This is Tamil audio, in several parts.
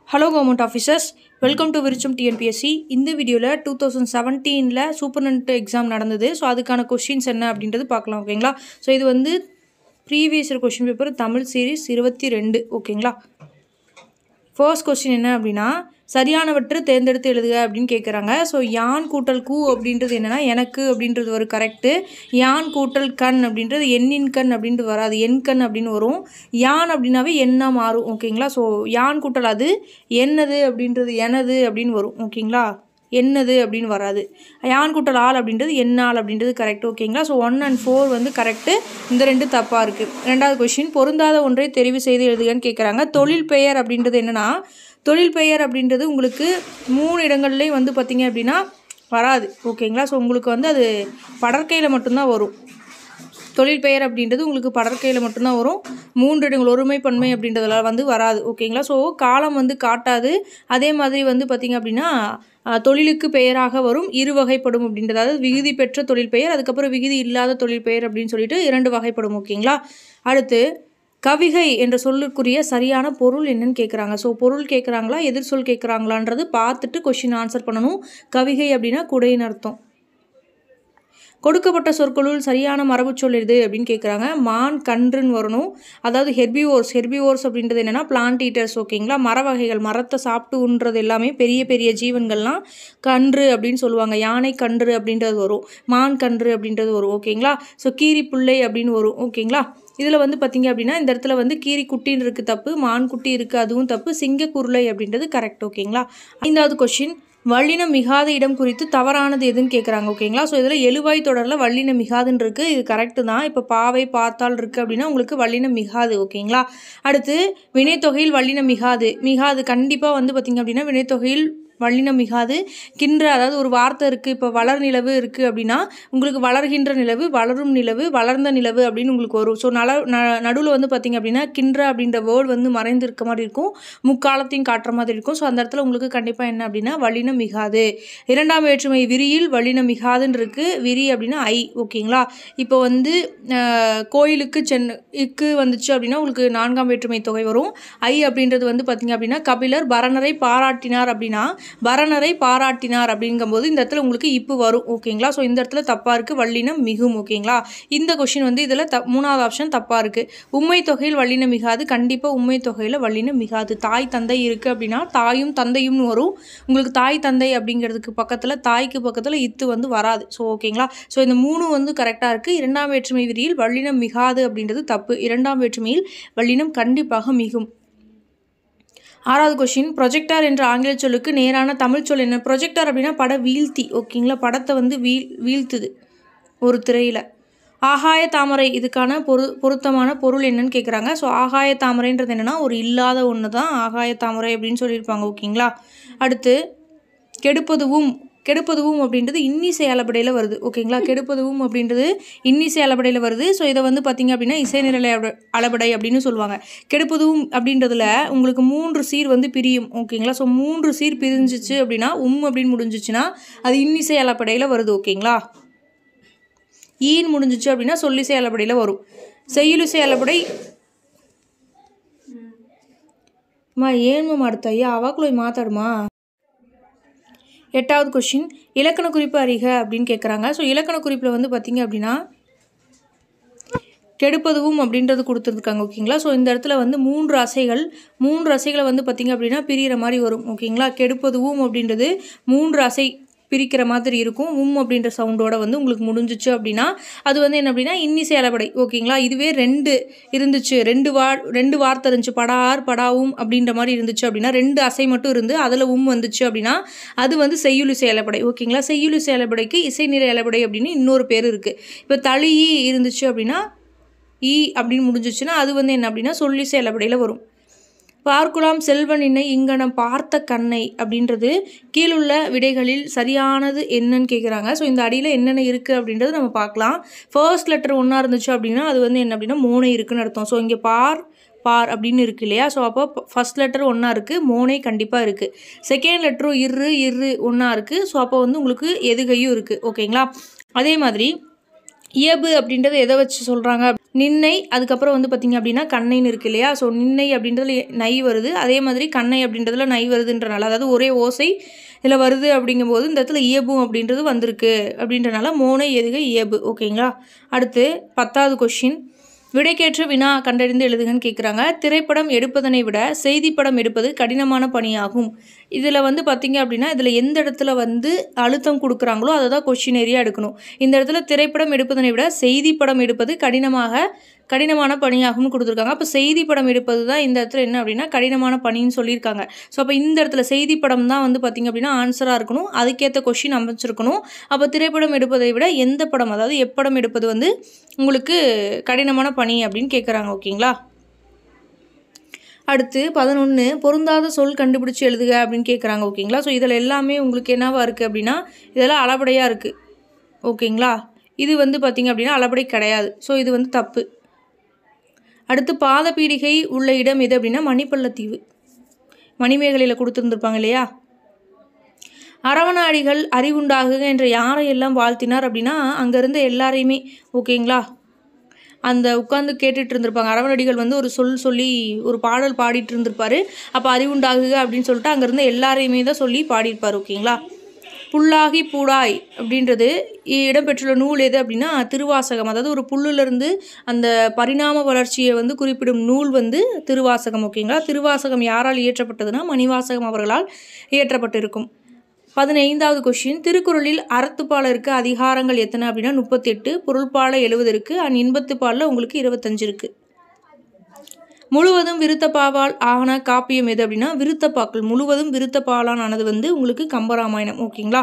hello government officers welcome to விருச்சம் டிஎன்பிஎஸ்சி இந்த வீடியோவில் டூ தௌசண்ட் செவன்டீனில் சூப்பர்னன்ட் எக்ஸாம் நடந்தது ஸோ அதுக்கான கொஷின்ஸ் என்ன அப்படின்றது பார்க்கலாம் ஓகேங்களா ஸோ இது வந்து previous year question paper Tamil series இருபத்தி ரெண்டு ஓகேங்களா ஃபர்ஸ்ட் கொஸ்டின் என்ன அப்படின்னா சரியானவற்றை தேர்ந்தெடுத்து எழுதுக அப்படின்னு கேட்குறாங்க ஸோ யான் கூட்டல் கூ அப்படின்றது என்னென்னா எனக்கு அப்படின்றது வரும் கரெக்டு யான் கூட்டல் கண் அப்படின்றது எண்ணின் கண் அப்படின்ட்டு வராது எண் கண் அப்படின்னு வரும் யான் அப்படின்னாவே எண்ணா மாறும் ஓகேங்களா ஸோ யான் கூட்டல் அது என்னது அப்படின்றது எனது அப்படின்னு வரும் ஓகேங்களா என்னது அப்படின்னு வராது யான் கூட்டல் ஆள் அப்படின்றது என்னால் அப்படின்றது கரெக்ட் ஓகேங்களா ஸோ ஒன் அண்ட் ஃபோர் வந்து கரெக்டு இந்த ரெண்டு தப்பாக இருக்குது ரெண்டாவது கொஷின் பொருந்தாத ஒன்றை தெரிவு செய்து எழுதுகன்னு கேட்குறாங்க தொழில் பெயர் அப்படின்றது என்னென்னா தொழில் பெயர் அப்படின்றது உங்களுக்கு மூணு இடங்கள்லேயும் வந்து பார்த்திங்க அப்படின்னா வராது ஓகேங்களா ஸோ உங்களுக்கு வந்து அது படற்கையில் மட்டும்தான் வரும் தொழில் பெயர் அப்படின்றது உங்களுக்கு படற்கையில் மட்டும்தான் வரும் மூன்று இடங்கள் ஒருமை பன்மை அப்படின்றதுல வந்து வராது ஓகேங்களா ஸோ காலம் வந்து காட்டாது அதே மாதிரி வந்து பார்த்திங்க அப்படின்னா அஹ், தொழிலுக்கு பெயராக வரும் இரு வகைப்படும் அப்படின்றது அதாவது விகுதி பெற்ற தொழில் பெயர் அதுக்கப்புறம் விகுதி இல்லாத தொழில் பெயர் அப்படின்னு சொல்லிட்டு இரண்டு வகைப்படும் ஓகேங்களா அடுத்து கவிகை என்ற சொல்லுக்குரிய சரியான பொருள் என்னன்னு கேட்குறாங்க ஸோ பொருள் கேட்குறாங்களா எதிர் சொல் கேட்குறாங்களான்றது பார்த்துட்டு கொஷின் ஆன்சர் பண்ணணும் கவிகை அப்படின்னா குடையின் அர்த்தம் கொடுக்கப்பட்ட சொற்களுள் சரியான மரபுச்சொல் எது அப்படின்னு கேட்குறாங்க மான் கன்றுன்னு வரணும் அதாவது ஹெர்பிவோர்ஸ் ஹெர்பிவோர்ஸ் அப்படின்றது என்னென்னா பிளான்ட் ஈட்டர்ஸ் ஓகேங்களா மர வகைகள் மரத்தை சாப்பிட்டு உண்றது எல்லாமே பெரிய பெரிய ஜீவன்கள்லாம் கன்று அப்படின்னு சொல்லுவாங்க யானை கன்று அப்படின்றது வரும் மான் கன்று அப்படின்றது வரும் ஓகேங்களா ஸோ கீரி புள்ளை அப்படின்னு வரும் ஓகேங்களா இதில் வந்து பார்த்தீங்க அப்படின்னா இந்த இடத்துல வந்து கீரி குட்டின்னு இருக்குது தப்பு மான் குட்டி இருக்குது அதுவும் தப்பு சிங்கக்குருளை அப்படின்றது கரெக்ட் ஓகேங்களா ஐந்தாவது கொஷின் வல்லினம் மிகாத இடம் குறித்து தவறானது எதுன்னு கேட்குறாங்க ஓகேங்களா ஸோ இதில் எழுவாய் தொடரில் வல்லினம் மிகாதுன்னு இருக்குது இது கரெக்டு தான் இப்போ பாவை பார்த்தால் இருக்குது அப்படின்னா உங்களுக்கு வல்லினம் மிகாது ஓகேங்களா அடுத்து வினைத்தொகையில் வல்லினம் மிகாது மிகாது கண்டிப்பாக வந்து பார்த்திங்க அப்படின்னா வினைத்தொகையில் வல்லினம் மிகாது கின்ற அதாவது ஒரு வார்த்தை இருக்குது இப்போ வளர் நிலவு இருக்குது அப்படின்னா உங்களுக்கு வளர்கின்ற நிலவு வளரும் நிலவு வளர்ந்த நிலவு அப்படின்னு உங்களுக்கு வரும் ஸோ நல நடுவில் வந்து பார்த்திங்க அப்படின்னா கின்ற அப்படின்ற வேர்டு வந்து மறைந்து இருக்க மாதிரி இருக்கும் முக்காலத்தையும் காட்டுற மாதிரி இருக்கும் ஸோ அந்த இடத்துல உங்களுக்கு கண்டிப்பாக என்ன அப்படின்னா வல்லினம் மிகாது இரண்டாம் வேற்றுமை விரியில் வல்லினம் மிகாதுன்னு இருக்குது விரி அப்படின்னா ஐ ஓகேங்களா இப்போ வந்து அஹ், கோயிலுக்கு சென்ன இக்கு வந்துச்சு அப்படின்னா உங்களுக்கு நான்காம் வேற்றுமை தொகை வரும் ஐ அப்படின்றது வந்து பார்த்திங்க அப்படின்னா கபிலர் பரணரை பாராட்டினார் அப்படின்னா பரணரை பாராட்டினார் அப்படிங்கும்போது இந்த இடத்துல உங்களுக்கு இப்பு வரும் ஓகேங்களா ஸோ இந்த இடத்துல தப்பாக இருக்குது வல்லினம் மிகும் ஓகேங்களா இந்த கொஷின் வந்து இதில் த மூணாவது ஆப்ஷன் தப்பாக இருக்குது உண்மை தொகையில் வல்லினம் மிகாது கண்டிப்பாக உண்மை தொகையில் வல்லினம் மிகாது தாய் தந்தை இருக்குது அப்படின்னா தாயும் தந்தையும்னு வரும் உங்களுக்கு தாய் தந்தை அப்படிங்கிறதுக்கு பக்கத்தில் தாய்க்கு பக்கத்தில் இத்து வந்து வராது ஸோ ஓகேங்களா ஸோ இந்த மூணு வந்து கரெக்டாக இருக்குது இரண்டாம் வேற்றுமை விதியில் வல்லினம் மிகாது அப்படின்றது தப்பு இரண்டாம் வேற்றுமையில் வல்லினம் கண்டிப்பாக மிகும் ஆறாவது கொஷின் ப்ரொஜெக்டார் என்ற ஆங்கில சொல்லுக்கு நேரான தமிழ் சொல் என்ன ப்ரொஜெக்டார் அப்படின்னா பட வீழ்த்தி ஓகேங்களா படத்தை வந்து வீழ் வீழ்த்துது ஒரு திரையில் ஆகாய தாமரை இதுக்கான பொரு பொருத்தமான பொருள் என்னன்னு கேட்குறாங்க ஸோ ஆகாய தாமரைன்றது என்னென்னா ஒரு இல்லாத ஒன்று தான் ஆகாய தாமரை அப்படின்னு சொல்லியிருப்பாங்க ஓகேங்களா அடுத்து கெடுப்பதுவும் கெடுப்பதுவும் அப்படின்றது இன்னிசை அளபடையில் வருது ஓகேங்களா கெடுப்பதுவும் அப்படின்றது இன்னிசை அளபடையில் வருது ஸோ இதை வந்து பார்த்திங்க அப்படின்னா இசை நிரலை அளப- அளபடை அப்படின்னு சொல்லுவாங்க கெடுப்பதுவும் அப்படின்றதுல உங்களுக்கு மூன்று சீர் வந்து பிரியும் ஓகேங்களா ஸோ மூன்று சீர் பிரிஞ்சிச்சு அப்படின்னா உம் அப்படின்னு முடிஞ்சிச்சுன்னா அது இன்னிசை அளபடையில் வருது ஓகேங்களா ஈன் முடிஞ்சிச்சு அப்படின்னா சொல்லிசை அளபடையில் வரும் செய்யுளிசை அளபடை அம்மா ஏன்மா ಮಾಡ್ತಾ ஐயா ಅವಾಗಲೂ ಮಾತಾಡುமா எட்டாவது கொஷின் இலக்கண குறிப்பு அறிக அப்படின்னு கேட்குறாங்க ஸோ இலக்கண குறிப்பில் வந்து பார்த்தீங்க அப்படின்னா கெடுப்பதுவும் அப்படின்றது கொடுத்துருக்காங்க ஓகேங்களா ஸோ இந்த இடத்துல வந்து மூன்று அசைகள் மூன்று அசைகளை வந்து பார்த்திங்க அப்படின்னா பிரிகிற மாதிரி வரும் ஓகேங்களா கெடுப்பதுவும் அப்படின்றது மூன்று அசை பிரிக்கிற மாதிரி இருக்கும் உம் அப்படின்ற சவுண்டோட வந்து உங்களுக்கு முடிஞ்சிச்சு அப்படின்னா அது வந்து என்ன அப்படின்னா இன்னிசை அளபடை ஓகேங்களா இதுவே ரெண்டு இருந்துச்சு ரெண்டு வா ரெண்டு வார்த்தை இருந்துச்சு படார் படாவும் அப்படின்ற மாதிரி இருந்துச்சு அப்படின்னா ரெண்டு அசை மட்டும் இருந்து அதில் உம் வந்துச்சு அப்படின்னா அது வந்து செய்யுளிசை அளபடை ஓகேங்களா செய்யுளிசை அளபடைக்கு இசை நிறை அளபடை அப்படின்னு இன்னொரு பேர் இருக்குது இப்போ தளி இருந்துச்சு அப்படின்னா ஈ அப்படின்னு முடிஞ்சிச்சுன்னா அது வந்து என்ன அப்படின்னா சொல்லிசை அளபடையில் வரும் பார்க்குலாம் செல்வன் இன்னை இங்கனம் பார்த்த கண்ணை அப்படின்றது கீழுள்ள விடைகளில் சரியானது என்னன்னு கேட்குறாங்க ஸோ இந்த அடியில் என்னென்ன இருக்குது அப்படின்றது நம்ம பார்க்கலாம் ஃபர்ஸ்ட் லெட்டர் ஒன்றா இருந்துச்சு அப்படின்னா அது வந்து என்ன அப்படின்னா மோனை இருக்குன்னு அர்த்தம் ஸோ இங்கே பார் பார் அப்படின்னு இருக்கு இல்லையா ஸோ அப்போ ஃபர்ஸ்ட் லெட்டர் ஒன்றா இருக்குது மோனை கண்டிப்பாக இருக்குது செகண்ட் லெட்டரும் இரு இரு ஒன்றா இருக்குது ஸோ அப்போ வந்து உங்களுக்கு எதுகையும் இருக்குது ஓகேங்களா அதே மாதிரி இயல்பு அப்படின்றது எதை வச்சு சொல்கிறாங்க நின்னை அதுக்கப்புறம் வந்து பார்த்திங்க அப்படின்னா கண்ணைன்னு இருக்கு இல்லையா ஸோ நின்னை அப்படின்றதுல நை வருது அதே மாதிரி கண்ணை அப்படின்றதுல நை வருதுன்றனால அதாவது ஒரே ஓசை இதில் வருது அப்படிங்கும்போது இந்த இடத்துல இயபும் அப்படின்றது வந்திருக்கு அப்படின்றனால மோனை எதுக இயபு ஓகேங்களா அடுத்து பத்தாவது கொஷின் விடைக்கேற்ற வினா கண்டறிந்து எழுதுங்கன்னு கேட்குறாங்க திரைப்படம் எடுப்பதனை விட செய்தி படம் எடுப்பது கடினமான பணியாகும் இதில் வந்து பார்த்திங்க அப்படின்னா இதில் எந்த இடத்துல வந்து அழுத்தம் கொடுக்குறாங்களோ அதை தான் கொஷின் ஏரியா எடுக்கணும் இந்த இடத்துல திரைப்படம் எடுப்பதனை விட செய்தி படம் எடுப்பது கடினமாக கடினமான பணியாகும்னு கொடுத்துருக்காங்க அப்போ செய்தி படம் எடுப்பது தான் இந்த இடத்துல என்ன அப்படின்னா கடினமான பணின்னு சொல்லியிருக்காங்க ஸோ அப்போ இந்த இடத்துல செய்தி படம் தான் வந்து பார்த்திங்க அப்படின்னா ஆன்சராக இருக்கணும் அதுக்கேற்ற கொஷின் அமைச்சிருக்கணும் அப்போ திரைப்படம் எடுப்பதை விட எந்த படம் அதாவது எப்படம் எடுப்பது வந்து உங்களுக்கு கடினமான பணி அப்படின்னு கேட்குறாங்க ஓகேங்களா அடுத்து பதினொன்று பொருந்தாத சொல் கண்டுபிடிச்சி எழுதுக அப்படின்னு கேட்குறாங்க ஓகேங்களா ஸோ இதில் எல்லாமே உங்களுக்கு என்னவா இருக்குது அப்படின்னா இதெல்லாம் அளபடையாக இருக்குது ஓகேங்களா இது வந்து பார்த்திங்க அப்படின்னா அளபடை கிடையாது ஸோ இது வந்து தப்பு அடுத்து பாதபீடிகை உள்ள இடம் எது அப்படின்னா மணிப்பள்ளத்தீவு மணிமேகலையில் கொடுத்துருந்துருப்பாங்க இல்லையா அரவணாடிகள் அறிவுண்டாகுக என்ற யாரையெல்லாம் வாழ்த்தினார் அப்படின்னா அங்கேருந்து எல்லாரையுமே ஓகேங்களா அந்த உட்காந்து கேட்டுட்டு இருந்திருப்பாங்க அரவணடிகள் வந்து ஒரு சொல் சொல்லி ஒரு பாடல் பாடிட்டு இருந்திருப்பாரு அப்போ அறிவுண்டாகுக அப்படின்னு சொல்லிட்டு அங்கேருந்து எல்லாரையுமே தான் சொல்லி பாடியிருப்பார் ஓகேங்களா புல்லாகி பூடாய் அப்படின்றது இடம்பெற்றுள்ள நூல் எது அப்படின்னா திருவாசகம் அதாவது ஒரு புல்லுலேருந்து அந்த பரிணாம வளர்ச்சியை வந்து குறிப்பிடும் நூல் வந்து திருவாசகம் ஓகேங்களா திருவாசகம் யாரால் இயற்றப்பட்டதுன்னா மணிவாசகம் அவர்களால் இயற்றப்பட்டிருக்கும் பதினைந்தாவது கொஷின் திருக்குறளில் அறத்துப்பாலருக்கு அதிகாரங்கள் எத்தனை அப்படின்னா முப்பத்தெட்டு பொருள்பால எழுபது இருக்குது அண்ட் இன்பத்துப்பாலில் உங்களுக்கு இருபத்தஞ்சு இருக்குது முழுவதும் விருத்தப்பாவால் ஆன காப்பியம் எது அப்படின்னா விருத்தப்பாக்கள் முழுவதும் விருத்தப்பாலான் ஆனது வந்து உங்களுக்கு கம்பராமாயணம் ஓகேங்களா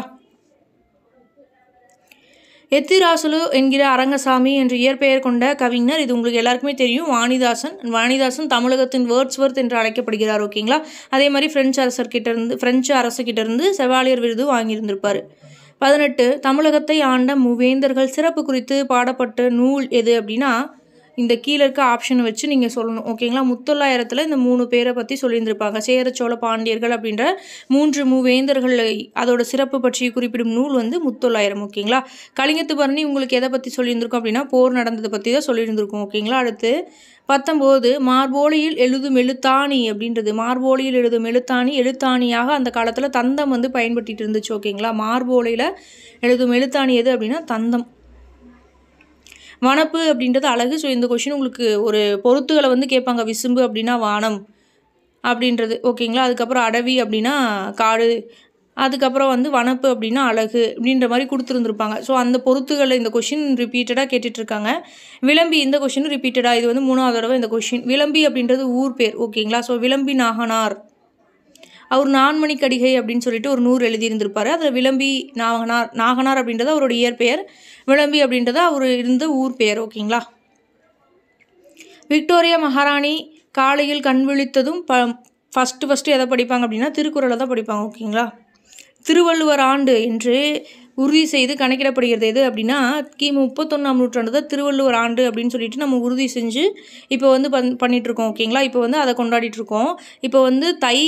எத்திராசுலு என்கிற அரங்கசாமி என்ற இயற்பெயர் கொண்ட கவிஞர் இது உங்களுக்கு எல்லாருக்குமே தெரியும் வாணிதாசன் வாணிதாசன் தமிழகத்தின் வேர்ட்ஸ்வர்த் என்று அழைக்கப்படுகிறார் ஓகேங்களா அதே மாதிரி பிரெஞ்சு அரசர்கிட்ட இருந்து பிரெஞ்சு அரசுகிட்ட இருந்து செவாலியர் விருது வாங்கியிருந்திருப்பார் பதினெட்டு தமிழகத்தை ஆண்ட மூவேந்தர்கள் சிறப்பு குறித்து பாடப்பட்ட நூல் எது அப்படின்னா இந்த கீழே இருக்க ஆப்ஷனை வச்சு நீங்கள் சொல்லணும் ஓகேங்களா முத்தொள்ளாயிரத்தில் இந்த மூணு பேரை பற்றி சொல்லியிருந்திருப்பாங்க சேர சோழ பாண்டியர்கள் அப்படின்ற மூன்று மூவேந்தர்கள் அதோட சிறப்பு பற்றி குறிப்பிடும் நூல் வந்து முத்தொள்ளாயிரம் ஓகேங்களா கலிங்கத்து பரணி உங்களுக்கு எதை பற்றி சொல்லியிருந்திருக்கோம் அப்படின்னா போர் நடந்ததை பற்றி தான் சொல்லியிருந்திருக்கோம் ஓகேங்களா அடுத்து பத்தொம்போது மார்போலியில் எழுதும் எழுத்தாணி அப்படின்றது மார்போலியில் எழுதும் எழுத்தாணி எழுத்தாணியாக அந்த காலத்தில் தந்தம் வந்து பயன்படுத்திட்டு இருந்துச்சு ஓகேங்களா மார்போலியில் எழுதும் எழுத்தாணி எது அப்படின்னா தந்தம் வனப்பு அப்படின்றது அழகு ஸோ இந்த கொஷின் உங்களுக்கு ஒரு பொருத்துகளை வந்து கேட்பாங்க விசும்பு அப்படின்னா வானம் அப்படின்றது ஓகேங்களா அதுக்கப்புறம் அடவி அப்படின்னா காடு அதுக்கப்புறம் வந்து வனப்பு அப்படின்னா அழகு அப்படின்ற மாதிரி கொடுத்துருந்துருப்பாங்க ஸோ அந்த பொருத்துகளை இந்த கொஷின் ரிப்பீட்டடாக கேட்டுட்ருக்காங்க விளம்பி இந்த கொஷினும் ரிப்பீட்டடாக இது வந்து மூணாவது தடவை இந்த கொஷின் விளம்பி அப்படின்றது ஊர் பேர் ஓகேங்களா ஸோ விளம்பி நாகனார் அவர் நான்மணி கடிகை அப்படின்னு சொல்லிட்டு ஒரு நூறு எழுதியிருந்திருப்பாரு அதில் விளம்பி நாகனார் நாகனார் அப்படின்றது அவரோட இயற்பெயர் விளம்பி அப்படின்றது அவர் இருந்த ஊர் பெயர் ஓகேங்களா விக்டோரியா மகாராணி காலையில் கண் விழித்ததும் ப ஃபஸ்ட்டு ஃபஸ்ட்டு எதை படிப்பாங்க அப்படின்னா திருக்குறளை தான் படிப்பாங்க ஓகேங்களா திருவள்ளுவர் ஆண்டு என்று உறுதி செய்து கணக்கிடப்படுகிறது எது அப்படின்னா கிமு முப்பத்தொன்னாம் நூற்றாண்டு தான் திருவள்ளுவர் ஆண்டு அப்படின்னு சொல்லிட்டு நம்ம உறுதி செஞ்சு இப்போ வந்து பண் பண்ணிகிட்ருக்கோம் ஓகேங்களா இப்போ வந்து அதை கொண்டாடிட்டு இருக்கோம் இப்போ வந்து தை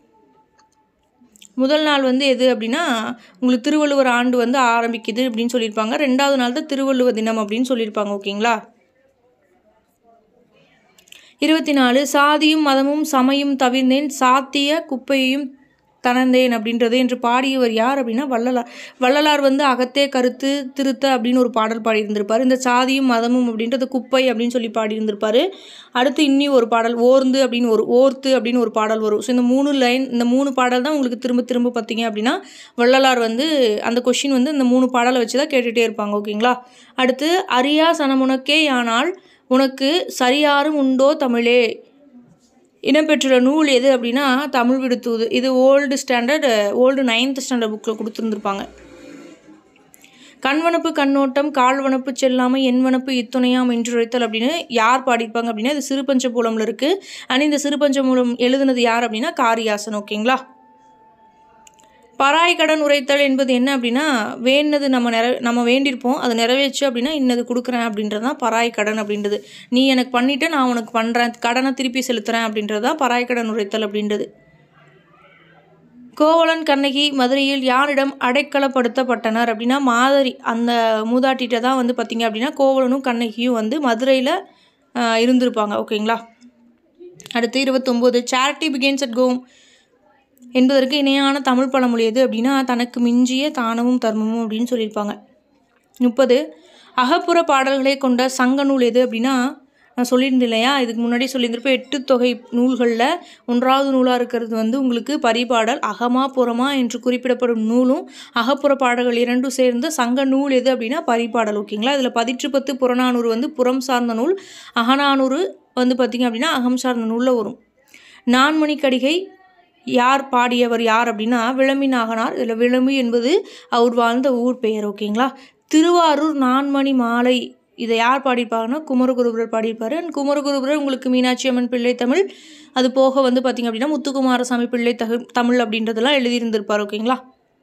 முதல் நாள் வந்து எது அப்படின்னா உங்களுக்கு திருவள்ளுவர் ஆண்டு வந்து ஆரம்பிக்குது அப்படின்னு சொல்லியிருப்பாங்க ரெண்டாவது நாள் தான் திருவள்ளுவர் தினம் அப்படின்னு சொல்லியிருப்பாங்க ஓகேங்களா இருபத்தி நாலு சாதியும் மதமும் சமயம் தவிர்ந்தேன் சாத்திய குப்பையையும் தனந்தேன் அப்படின்றது என்று பாடியவர் யார் அப்படின்னா வள்ளலார் வள்ளலார் வந்து அகத்தே கருத்து திருத்த அப்படின்னு ஒரு பாடல் பாடியிருந்திருப்பார் இந்த சாதியும் மதமும் அப்படின்றது குப்பை அப்படின்னு சொல்லி பாடியிருந்திருப்பார் அடுத்து இன்னி ஒரு பாடல் ஓர்ந்து அப்படின்னு ஒரு ஓர்த்து அப்படின்னு ஒரு பாடல் வரும் ஸோ இந்த மூணு லைன் இந்த மூணு பாடல் தான் உங்களுக்கு திரும்ப திரும்ப பார்த்தீங்க அப்படின்னா வள்ளலார் வந்து அந்த கொஷின் வந்து இந்த மூணு பாடலை வச்சு தான் கேட்டுகிட்டே இருப்பாங்க ஓகேங்களா அடுத்து அரியா சனமுனக்கே யானால் உனக்கு சரியாரும் உண்டோ தமிழே இடம்பெற்றுள்ள நூல் எது அப்படின்னா தமிழ் விடுத்தூது இது old standard old ninth standard புக்கில் கொடுத்துருந்துருப்பாங்க கண்வனப்பு கண்ணோட்டம் கால்வனப்பு செல்லாமை எண்வனப்பு இத்துணையாம் என்றுரைத்தல் அப்படின்னு யார் பாடியிருப்பாங்க அப்படின்னா இது சிறுபஞ்சபூலமில் இருக்குது அண்ட் இந்த சிறுபஞ்சமூலம் எழுதுனது யார் அப்படின்னா காரியாசன் ஓகேங்களா பராய் கடன் உரைத்தல் என்பது என்ன அப்படின்னா வேண்டது நம்ம நிற நம்ம வேண்டியிருப்போம் அது நிறைவேச்சு அப்படின்னா இன்னது கொடுக்குறேன் அப்படின்றது தான் பராய் கடன் அப்படின்றது நீ எனக்கு பண்ணிவிட்டு நான் உனக்கு பண்ணுறேன் கடனை திருப்பி செலுத்துகிறேன் அப்படின்றது தான் பராய் கடன் உரைத்தல் அப்படின்றது கோவலன் கண்ணகி மதுரையில் யாரிடம் அடைக்கலப்படுத்தப்பட்டனர் அப்படின்னா மாதரி அந்த மூதாட்டிகிட்ட தான் வந்து பார்த்திங்க அப்படின்னா கோவலனும் கண்ணகியும் வந்து மதுரையில் இருந்திருப்பாங்க ஓகேங்களா அடுத்து இருபத்தொம்போது சேரிட்டி பிகின்ஸ் அட் கோம் என்பதற்கு இணையான தமிழ் பழமொழி எது அப்படின்னா தனக்கு மிஞ்சிய தானமும் தர்மமும் அப்படின்னு சொல்லியிருப்பாங்க முப்பது அகப்புற பாடல்களை கொண்ட சங்க நூல் எது அப்படின்னா நான் சொல்லியிருந்தேன் இல்லையா இதுக்கு முன்னாடி சொல்லியிருந்திருப்ப எட்டு தொகை நூல்களில் ஒன்றாவது நூலாக இருக்கிறது வந்து உங்களுக்கு பரிபாடல் அகமா புறமா என்று குறிப்பிடப்படும் நூலும் அகப்புற பாடல்கள் இரண்டும் சேர்ந்த சங்க நூல் எது அப்படின்னா பரிபாடல் ஓகேங்களா இதில் பதிற்று பத்து புறநானூறு வந்து புறம் சார்ந்த நூல் அகநானூறு வந்து பார்த்திங்க அப்படின்னா அகம் சார்ந்த நூலில் வரும் நான்மணிக்கடிகை யார் பாடியவர் யார் அப்படின்னா விளம்பி நாகனார் இதில் விளம்பி என்பது அவர் வாழ்ந்த ஊர் பெயர் ஓகேங்களா திருவாரூர் நான்மணி மாலை இதை யார் பாடியிருப்பாங்கன்னா குமரகுருபரர் பாடியிருப்பார் அண்ட் குமரகுருபரர் உங்களுக்கு மீனாட்சி அம்மன் பிள்ளை தமிழ் அது போக வந்து பார்த்திங்க அப்படின்னா முத்துக்குமாரசாமி பிள்ளை தகு தமிழ் அப்படின்றதெல்லாம் எழுதியிருந்திருப்பார் ஓகேங்களா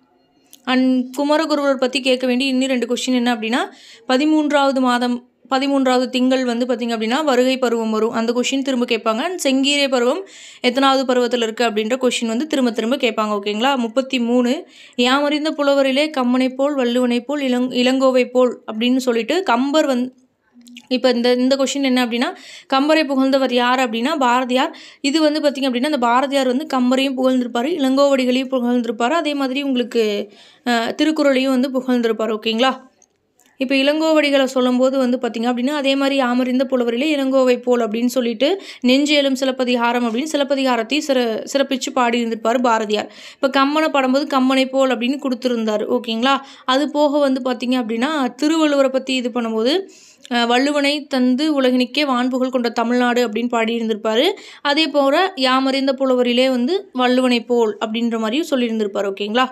அண்ட் குமரகுருபரர் பற்றி கேட்க வேண்டிய இன்னும் ரெண்டு கொஸ்டின் என்ன அப்படின்னா பதிமூன்றாவது மாதம் பதிமூன்றாவது திங்கள் வந்து பார்த்திங்க அப்படின்னா வருகை பருவம் வரும் அந்த கொஷின் திரும்ப கேட்பாங்க அண்ட் செங்கீரை பருவம் எத்தனாவது பருவத்தில் இருக்குது அப்படின்ற கொஷின் வந்து திரும்ப திரும்ப கேட்பாங்க ஓகேங்களா முப்பத்தி மூணு யாமறிந்த புலவரிலே கம்மனை போல் வள்ளுவனை போல் இளங் இளங்கோவை போல் அப்படின்னு சொல்லிட்டு கம்பர் வந்து இப்போ இந்த இந்த கொஷின் என்ன அப்படின்னா கம்பரை புகழ்ந்தவர் யார் அப்படின்னா பாரதியார் இது வந்து பார்த்திங்க அப்படின்னா அந்த பாரதியார் வந்து கம்பரையும் புகழ்ந்திருப்பார் இளங்கோவடிகளையும் புகழ்ந்திருப்பார் அதே மாதிரி உங்களுக்கு அஹ், திருக்குறளையும் வந்து புகழ்ந்திருப்பார் ஓகேங்களா இப்போ இளங்கோவடிகளை சொல்லும்போது வந்து பார்த்திங்க அப்படின்னா அதே மாதிரி ஆமறிந்த புலவரிலே இளங்கோவை போல் அப்படின்னு சொல்லிட்டு நெஞ்சேலும் சிலப்பதிகாரம் அப்படின்னு சிலப்பதிகாரத்தையும் சிற சிறப்பிச்சு பாடி இருந்திருப்பார் பாரதியார் இப்போ கம்மனை பாடும்போது கம்மனை போல் அப்படின்னு கொடுத்துருந்தார் ஓகேங்களா அது போக வந்து பார்த்திங்க அப்படின்னா திருவள்ளுவரை பற்றி இது பண்ணும்போது அஹ், வள்ளுவனை தந்து உலகினிக்கே வான்புகழ் கொண்ட தமிழ்நாடு அப்படின்னு பாடியிருந்திருப்பார் அதே போல் யாமறிந்த புலவரிலே வந்து வள்ளுவனை போல் அப்படின்ற மாதிரியும் சொல்லியிருந்திருப்பார் ஓகேங்களா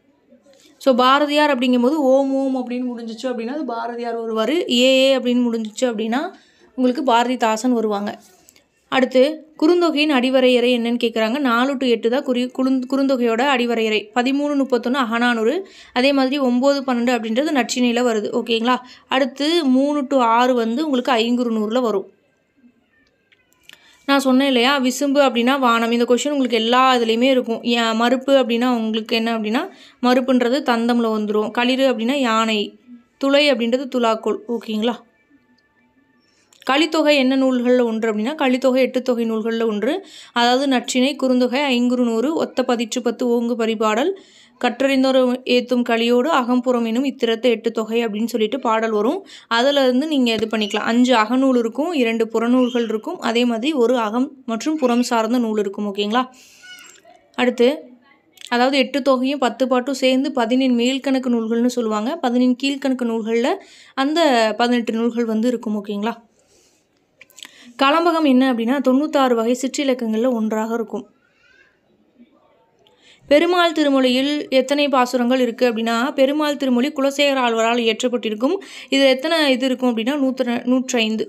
ஸோ பாரதியார் அப்படிங்கும்போது ஓம் ஓம் அப்படின்னு முடிஞ்சிச்சு அப்படின்னா அது பாரதியார் வருவார் ஏ ஏ அப்படின்னு முடிஞ்சிச்சு அப்படின்னா உங்களுக்கு பாரதிதாசன் வருவாங்க அடுத்து குறுந்தொகையின் அடிவரையறை என்னன்னு கேட்குறாங்க நாலு டு எட்டு தான் குறி குறுந் குறுந்தொகையோட அடிவரையறை பதிமூணு முப்பத்தொன்று அகநானூறு அதே மாதிரி ஒம்பது பன்னெண்டு அப்படின்றது நச்சினையில் வருது ஓகேங்களா அடுத்து மூணு டு ஆறு வந்து உங்களுக்கு ஐங்குறுநூறில் வரும் நான் சொன்னேன் இல்லையா விசும்பு அப்படின்னா வானம் இந்த கொஷின் உங்களுக்கு எல்லா இதுலேயுமே இருக்கும் ஏன் மறுப்பு அப்படின்னா உங்களுக்கு என்ன அப்படின்னா மறுப்புன்றது தந்தமில் வந்துடும் களிறு அப்படின்னா யானை துளை அப்படின்றது துலாக்கோல் ஓகேங்களா கலித்தொகை என்ன நூல்களில் ஒன்று அப்படின்னா கலித்தொகை எட்டு தொகை நூல்களில் ஒன்று அதாவது நற்றிணை குறுந்தொகை ஐங்குறு நூறு ஒத்த பதிற்று பத்து ஓங்கு பரிபாடல் கற்றறிந்தோர் ஏத்தும் கலியோடு அகம்புறம் எனும் இத்திரத்து எட்டு தொகை அப்படின்னு சொல்லிட்டு பாடல் வரும் அதில் இருந்து நீங்கள் இது பண்ணிக்கலாம் அஞ்சு அகநூல் இருக்கும் இரண்டு புறநூல்கள் இருக்கும் அதே மாதிரி ஒரு அகம் மற்றும் புறம் சார்ந்த நூல் இருக்கும் ஓகேங்களா அடுத்து அதாவது எட்டு தொகையும் பத்து பாட்டும் சேர்ந்து பதினெண் மேல்கணக்கு நூல்கள்னு சொல்லுவாங்க பதினெண் கீழ்கணக்கு நூல்களில் அந்த பதினெட்டு நூல்கள் வந்து இருக்கும் ஓகேங்களா கலம்பகம் என்ன அப்படின்னா தொண்ணூத்தாறு வகை சிற்றிலக்கங்களில் ஒன்றாக இருக்கும் பெருமாள் திருமொழியில் எத்தனை பாசுரங்கள் இருக்குது அப்படின்னா பெருமாள் திருமொழி குலசேகர ஆழ்வாரால் இயற்றப்பட்டிருக்கும் இது எத்தனை இது இருக்கும் அப்படின்னா நூற்று நூற்றி ஐந்து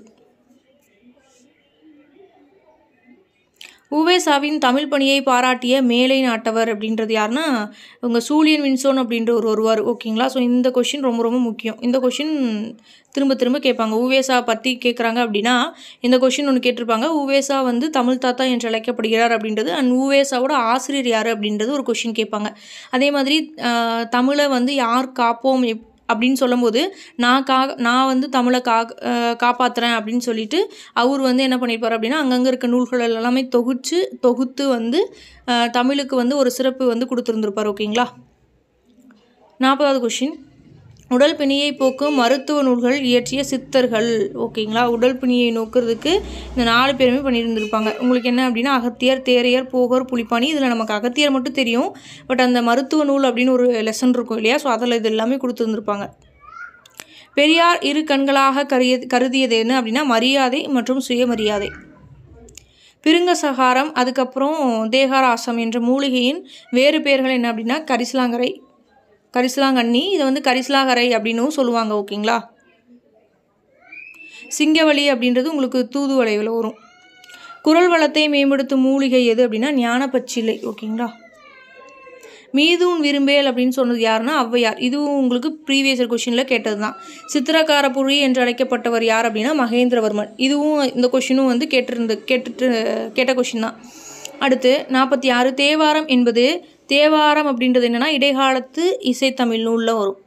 உவேசாவின் தமிழ் பணியை பாராட்டிய மேலை நாட்டவர் அப்படின்றது யாருன்னா உங்கள் சூழியன் வின்சோன் அப்படின்ற ஒரு ஒருவர் ஓகேங்களா ஸோ இந்த கொஷின் ரொம்ப ரொம்ப முக்கியம் இந்த கொஷின் திரும்ப திரும்ப கேட்பாங்க உவேசா பற்றி கேட்குறாங்க அப்படின்னா இந்த கொஷின் ஒன்று கேட்டிருப்பாங்க உவேசா வந்து தமிழ் தாத்தா என்று அழைக்கப்படுகிறார் அப்படின்றது அண்ட் உவேசாவோட ஆசிரியர் யார் அப்படின்றது ஒரு கொஷின் கேட்பாங்க அதே மாதிரி ஆஹ், தமிழை வந்து யார் காப்போம் எப் அப்படின்னு சொல்லும்போது நான் கா நான் வந்து தமிழை கா காப்பாற்றுறேன் அப்படின்னு சொல்லிட்டு அவர் வந்து என்ன பண்ணியிருப்பார் அப்படின்னா அங்கங்கே இருக்க நூல்கள் எல்லாமே தொகுத்து தொகுத்து வந்து ஆஹ், தமிழுக்கு வந்து ஒரு சிறப்பு வந்து கொடுத்துருந்துருப்பார் ஓகேங்களா நாற்பதாவது கொஷின் உடல் பிணியை போக்கும் மருத்துவ நூல்கள் இயற்றிய சித்தர்கள் ஓகேங்களா உடல் பிணியை நோக்கிறதுக்கு இந்த நாலு பேருமே பண்ணியிருந்திருப்பாங்க உங்களுக்கு என்ன அப்படின்னா அகத்தியர் தேரையர் போகர் புலிப்பாணி இதில் நமக்கு அகத்தியர் மட்டும் தெரியும் பட் அந்த மருத்துவ நூல் அப்படின்னு ஒரு லெசன் இருக்கும் இல்லையா ஸோ அதில் இது எல்லாமே கொடுத்துருந்துருப்பாங்க பெரியார் இரு கண்களாக கருதிய கருதியது என்ன அப்படின்னா மரியாதை மற்றும் சுயமரியாதை பிருங்க சகாரம் அதுக்கப்புறம் தேகாராசம் என்ற மூலிகையின் வேறு பெயர்கள் என்ன அப்படின்னா கரிசலாங்கரை கரிசலாங்கண்ணி இதை வந்து கரிசலாகரை அப்படின்னும் சொல்லுவாங்க ஓகேங்களா சிங்கவழி அப்படின்றது உங்களுக்கு தூதுவளைவில் வரும் குரல் வளத்தை மேம்படுத்தும் மூலிகை எது அப்படின்னா ஞானப்பச்சிலை ஓகேங்களா மீதூன் விரும்பேல் அப்படின்னு சொன்னது யாருன்னா ஔவையார் இதுவும் உங்களுக்கு ப்ரீவியஸ் கொஷினில் கேட்டது தான் சித்திரக்காரபுரி என்று அழைக்கப்பட்டவர் யார் அப்படின்னா மகேந்திரவர்மன் இதுவும் இந்த கொஷினும் வந்து கேட்டிருந்த கேட்டுட்டு கேட்ட கொஷின் தான் அடுத்து நாற்பத்தி ஆறு தேவாரம் என்பது தேவாரம் அப்படின்றது என்னென்னா இடைக்காலத்து இசைத்தமிழ் நூலில் வரும்